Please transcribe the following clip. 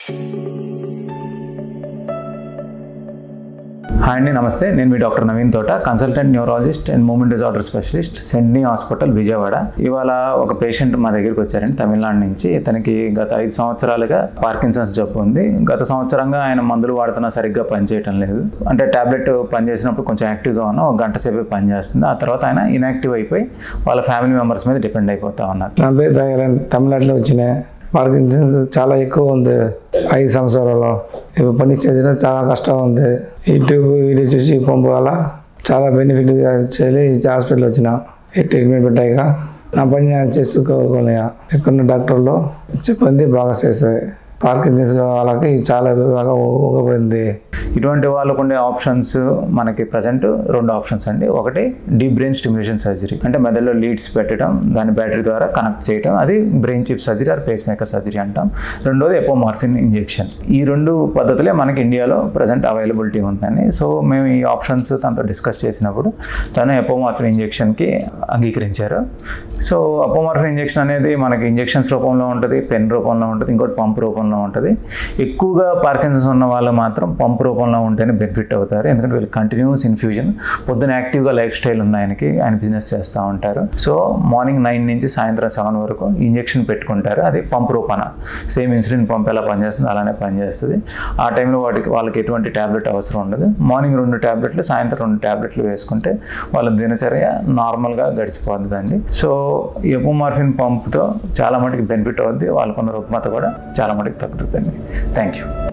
hi అండి నమస్తే నేను మీ doctor Naveen Thota consultant neurologist and movement disorder specialist సెండ్నీ హాస్పిటల్ విజయవాడ ఇవాళ ఒక పేషెంట్ మా దగ్గరికి వచ్చారండి తమిళనాడు నుంచి ఇతనికి గత ఐదు సంవత్సరాలుగా పార్కిన్సన్స్ జబ్బు ఉంది గత సంవత్సరంగా ఆయన మందులు వాడుతున్నా సరిగ్గా పనిచేయటం లేదు అంటే టాబ్లెట్ పనిచేసినప్పుడు కొంచెం యాక్టివ్గా ఉన్నా ఒక గంట సేపు పనిచేస్తుంది ఆ తర్వాత ఆయన ఇన్యాక్టివ్ అయిపోయి వాళ్ళ ఫ్యామిలీ మెంబర్స్ మీద డిపెండ్ అయిపోతా ఉన్నారు నా పేరు దయాలన్ తమిళనాడులో వచ్చిన పార్కిన్సన్స్ చాలా ఎక్కువ ఉంది ఐదు సంవత్సరాలలో ఇప్పుడు పని చేసిన చాలా కష్టం ఉంది ఈ ట్యూబ్ వీడియో చూసి పంపు వల్ల చాలా బెనిఫిట్ చేయాలి హాస్పిటల్ వచ్చిన ఈ ట్రీట్మెంట్ పెట్టాక నా పని నేను చేసుకోగలిగా ఎక్కడ డాక్టర్లు చెప్పింది బాగా చేస్తాయి పార్కిన్సన్స్ వాళ్ళకి చాలా బాగా ఉపయోగపడింది ఇటువంటి వాళ్ళకు ఉండే ఆప్షన్స్ మనకి ప్రజెంట్ రెండు ఆప్షన్స్ అండి ఒకటి డీప్ బ్రెయిన్ స్టిమ్యులేషన్ సర్జరీ అంటే మెదడులో లీడ్స్ పెట్టడం దాని బ్యాటరీ ద్వారా కనెక్ట్ చేయడం అది brain chip surgery or pacemaker surgery అంటాం రెండోది ఎపోమార్ఫిన్ ఇంజెక్షన్ ఈ రెండు పద్ధతులే మనకి ఇండియాలో ప్రజెంట్ అవైలబిలిటీ ఉందని సో మేము ఈ ఆప్షన్స్ తనతో డిస్కస్ చేసినప్పుడు తను ఎపోమార్ఫిన్ ఇంజెక్షన్కి అంగీకరించారు సో అపోమార్ఫిన్ ఇంజెక్షన్ అనేది మనకి ఇంజెక్షన్స్ రూపంలో ఉంటుంది పెన్ రూపంలో ఉంటుంది ఇంకోటి పంప్ రూపంలో ఉంటుంది ఎక్కువగా పార్కిన్సన్స్ ఉన్న వాళ్ళు మాత్రం పంప్ రూపంలో ఉంటేనే బెనిఫిట్ అవుతారు ఎందుకంటే వీళ్ళు కంటిన్యూస్ ఇన్ఫ్యూజన్ పొద్దున యాక్టివ్గా లైఫ్ స్టైల్ ఉంది ఆయనకి ఆయన బిజినెస్ చేస్తూ ఉంటారు సో మార్నింగ్ నైన్ నుంచి సాయంత్రం సెవెన్ వరకు ఇంజెక్షన్ పెట్టుకుంటారు అది పంప్ రూపాన సేమ్ ఇన్సులిన్ పంప్ ఎలా పనిచేస్తుంది అలానే పనిచేస్తుంది ఆ టైంలో వాటికి వాళ్ళకి ఎటువంటి ట్యాబ్లెట్ అవసరం ఉండదు మార్నింగ్ రెండు ట్యాబ్లెట్లు సాయంత్రం రెండు ట్యాబ్లెట్లు వేసుకుంటే వాళ్ళ దినచర్య నార్మల్గా గడిచిపోతుందండి సో ఎపోమార్ఫిన్ పంప్తో చాలా మటుకు బెనిఫిట్ అవుద్ది వాళ్ళకున్న రుగ్మత కూడా చాలా మటుకు తగ్గుతుందండి థ్యాంక్ యూ